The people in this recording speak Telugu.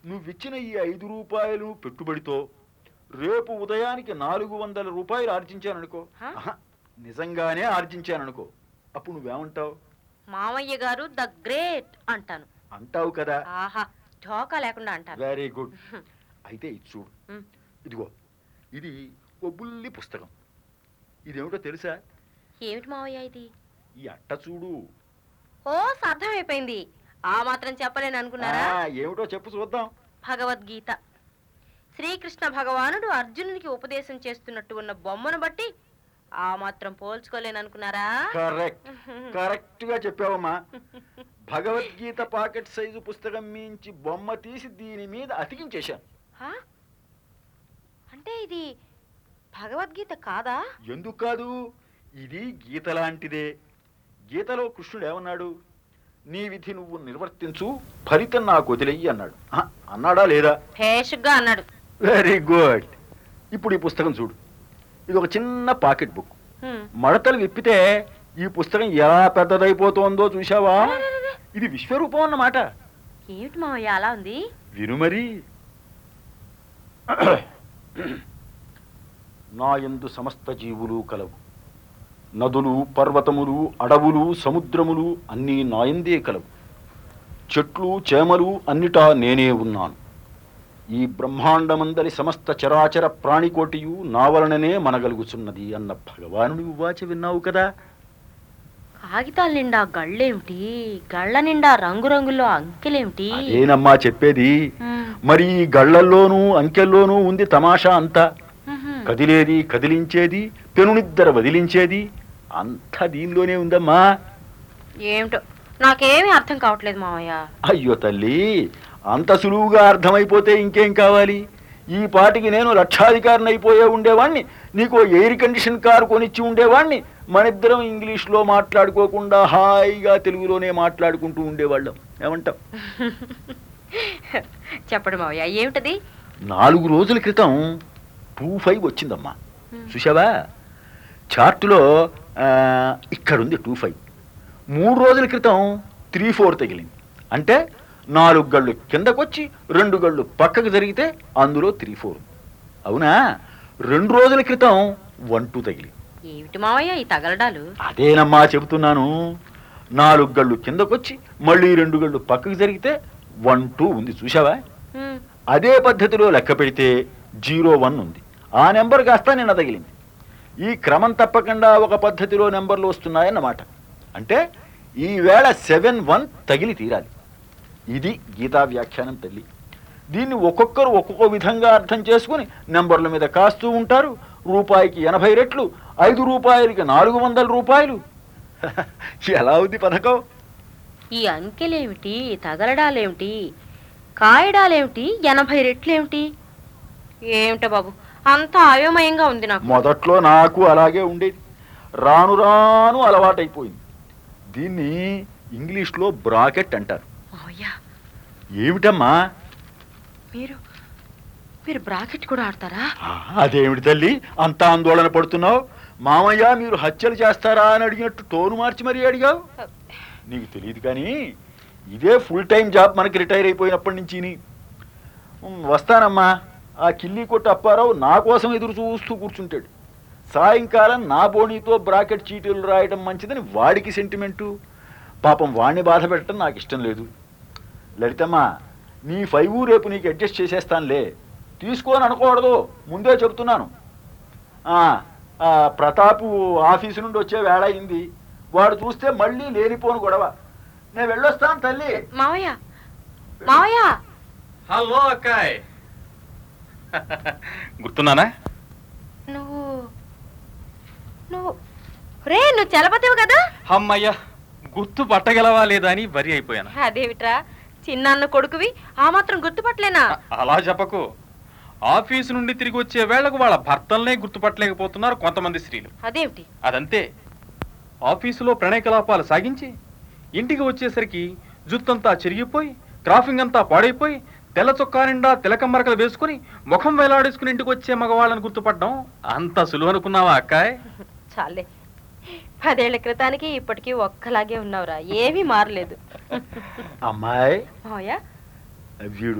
నువ్విచ్చిన ఈ ఐదు రూపాయలు పెట్టుబడితో రేపు ఉదయానికి నాలుగు వందల రూపాయలు ఆర్జించాననుకో హ? ఆహా, నిజంగానే ఆర్జించాననుకో అప్పుడు నువ్వేమంటావు మామయ్య గారు ద గ్రేట్ అంటాను అంటావు కదా ఆహా ఢోకా లేకుండా అంటాను వెరీ గుడ్ అయితే ఇది చూడు ఉమ్. ఇదిగో ఇది ఓ బుల్లి పుస్తకం ఇదేమిటో తెలుసా ఏమిటి మావయ్య ఇది ఈ అట్ట చూడు ఓ అర్థమైపోయింది ఆ మాత్రం చెప్పలేను అనుకున్నారా ఆ, ఏమిటో చెప్పు చూద్దాం భగవద్గీత శ్రీకృష్ణ భగవానుడు అర్జునునికి ఉపదేశం చేస్తున్నట్టు ఉన్న బొమ్మను బట్టి ఆ మాత్రం పోల్చుకోలేను అనుకున్నారా కరెక్ట్ కరెక్ట్ గా చెప్పావమ్మా భగవద్గీత పాకెట్ సైజు పుస్తకం మించి బొమ్మ తీసి దీని మీద అతికించేశాను హా? అంటే ఇది భగవద్గీత కాదా ఎందుకు కాదు ఇది గీత లాంటిదే గీతలో కృష్ణుడు ఏమన్నాడు నీ విధి నువ్వు నిర్వర్తించు ఫలితం నాకు వదిలేయి అన్నాడు ఆ, అన్నాడా లేదా భేషుగ్గా అన్నాడు వెరీ గుడ్ ఇప్పుడు ఈ పుస్తకం చూడు ఇది ఒక చిన్న పాకెట్ బుక్ హ్మ్. మడతలు విప్పితే ఈ పుస్తకం ఎలా పెద్దదైపోతోందో చూశావా ఇది విశ్వరూపం అన్నమాట ఏమిటి మావయ్య అలా ఉంది విను మరి నా యందు సమస్త జీవులు కలవు నదులు పర్వతములు అడవులు సముద్రములు అన్నీ నాయందే కలవు చెట్లు చేమలు అన్నిటా నేనే ఉన్నాను ఈ బ్రహ్మాండమందరి సమస్త చరాచర ప్రాణికోటియు నా వలననే మనగలుగుచున్నది అన్న భగవానుడి వాచ విన్నావు కదా కాగితాల నిండా గళ్ళేమిటి గళ్ళ నిండా రంగురంగుల్లో అంకెలేమిటి అదేనమ్మా చెప్పేది హ్మ్. మరి ఈ గళ్ళల్లోనూ అంకెల్లోనూ ఉంది తమాషా అంతా హ్మ్. కదిలేది కదిలించేది పెనునిద్దర వదిలించేది అంతా దీనిలోనే ఉందమ్మా ఏమిటో నాకేమీ అర్థం కావట్లేదు మావయ్య అయ్యో తల్లి అంత సులువుగా అర్థమైపోతే ఇంకేం కావాలి ఈ పాటికి నేను లక్షాధికారిని అయిపోయే ఉండేవాణ్ణి నీకు ఎయిర్ కండిషన్ కారు కొనిచ్చి ఉండేవాణ్ణి మనిద్దరం ఇంగ్లీష్లో మాట్లాడుకోకుండా హాయిగా తెలుగులోనే మాట్లాడుకుంటూ ఉండేవాళ్ళం ఏమంటాం చెప్పండి మావయ్య ఏమిటది నాలుగు రోజుల క్రితం టూ ఫైవ్ వచ్చిందమ్మా హ్మ్. చూసావా చార్టులో ఆ, ఇక్కడుంది టూ ఫైవ్ మూడు రోజుల క్రితం త్రీ ఫోర్ తగిలింది అంటే నాలుగు గళ్ళు కిందకొచ్చి రెండు గళ్ళు పక్కకు జరిగితే అందులో త్రీ ఫోర్ అవునా రెండు రోజుల క్రితం వన్ టూ తగిలింది ఏమిటి మావయ్య ఈ తగలడాలు అదేనమ్మా చెబుతున్నాను నాలుగు గళ్ళు కిందకొచ్చి మళ్ళీ రెండు గళ్ళు పక్కకు జరిగితే వన్ టూ ఉంది చూసావా హ్మ్. అదే పద్ధతిలో లెక్క పెడితే జీరో వన్ ఉంది ఆ నెంబర్ కాస్త నిన్న తగిలింది ఈ క్రమం తప్పకుండా ఒక పద్ధతిలో నెంబర్లు వస్తున్నాయన్నమాట అంటే ఈ వేళ సెవెన్ వన్ తగిలి తీరాలి ఇది గీతా వ్యాఖ్యానం తల్లి దీన్ని ఒక్కొక్కరు ఒక్కొక్క విధంగా అర్థం చేసుకుని నెంబర్ల మీద కాస్తూ ఉంటారు రూపాయికి ఎనభై రెట్లు ఐదు రూపాయలకి నాలుగు వందల రూపాయలు ఎలా ఉంది పథకం ఈ అంకెలేమిటి తగలడాలేమిటి కాయడాలేమిటి ఎనభై రెట్లేమిటి ఏమిటో బాబు అంత అయోమయంగా ఉంది నాకు మొదట్లో నాకు అలాగే ఉండేది రాను రాను అలవాటైపోయింది దీన్ని ఇంగ్లీష్లో బ్రాకెట్ అంటారు మావయ్య ఏమిటమ్మా మీరు మీరు బ్రాకెట్ కూడా ఆడతారా ఆ, అదేమిటి తల్లి అంత ఆందోళన పడుతున్నావు మామయ్య మీరు హత్యలు చేస్తారా అని అడిగినట్టు టోను మార్చి మరీ అడిగావు నీకు తెలియదు కానీ ఇదే ఫుల్ టైం జాబ్ మనకి రిటైర్ అయిపోయినప్పటి నుంచి వస్తానమ్మా ఆ కిల్లి కొట్టు అప్పారావు నా కోసం ఎదురు చూస్తూ కూర్చుంటాడు సాయంకాలం నా బోనీతో బ్రాకెట్ చీటీలు రాయడం మంచిదని వాడికి సెంటిమెంటు పాపం వాణ్ణి బాధ పెట్టడం నాకు ఇష్టం లేదు లలితమ్మ నీ ఫైవ్ రేపు నీకు అడ్జస్ట్ చేసేస్తానులే తీసుకోని అనకూడదు ముందే చెప్తున్నాను ఆ, ఆ, ప్రతాపు ఆఫీసు నుండి వచ్చే వేళ అయింది వాడు చూస్తే మళ్ళీ లేనిపోను గొడవ నేను వెళ్ళొస్తాను తల్లి మావయ్య మావయ్య హలో అక్కాయ్ గుర్తున్నానా నువ్వు నువ్వు రే నువ్వు చలపతివు కదా అమ్మయ్య గుర్తు పట్టగలవా లేదా అని వరి అయిపోయాను అదేమిట్రా చిన్నాన్న కొడుకువి ఆ మాత్రం గుర్తుపట్టలేనా అ- అలా చెప్పకు ఆఫీసు నుండి తిరిగి వచ్చే వేళకు వాళ్ళ భర్తల్నే గుర్తుపట్టలేకపోతున్నారు కొంతమంది స్త్రీలు అదేమిటి అదంతే ఆఫీసులో ప్రణయకలాపాలు సాగించి ఇంటికి వచ్చేసరికి జుత్తంతా చిరిగిపోయి క్రాఫింగ్ అంతా పాడైపోయి తెల్ల చొక్కా నిండా తిలకం మరకలు వేసుకుని ముఖం వేలాడేసుకుని ఇంటికి వచ్చే మగవాళ్ళని గుర్తుపట్టడం అంత సులువు అనుకున్నావా అక్కాయ్ చాలే పదేళ్ల క్రితానికి ఇప్పటికీ ఒక్కలాగే ఉన్నావురా ఏమీ మారలేదు అమ్మాయి మావయ్య వీడు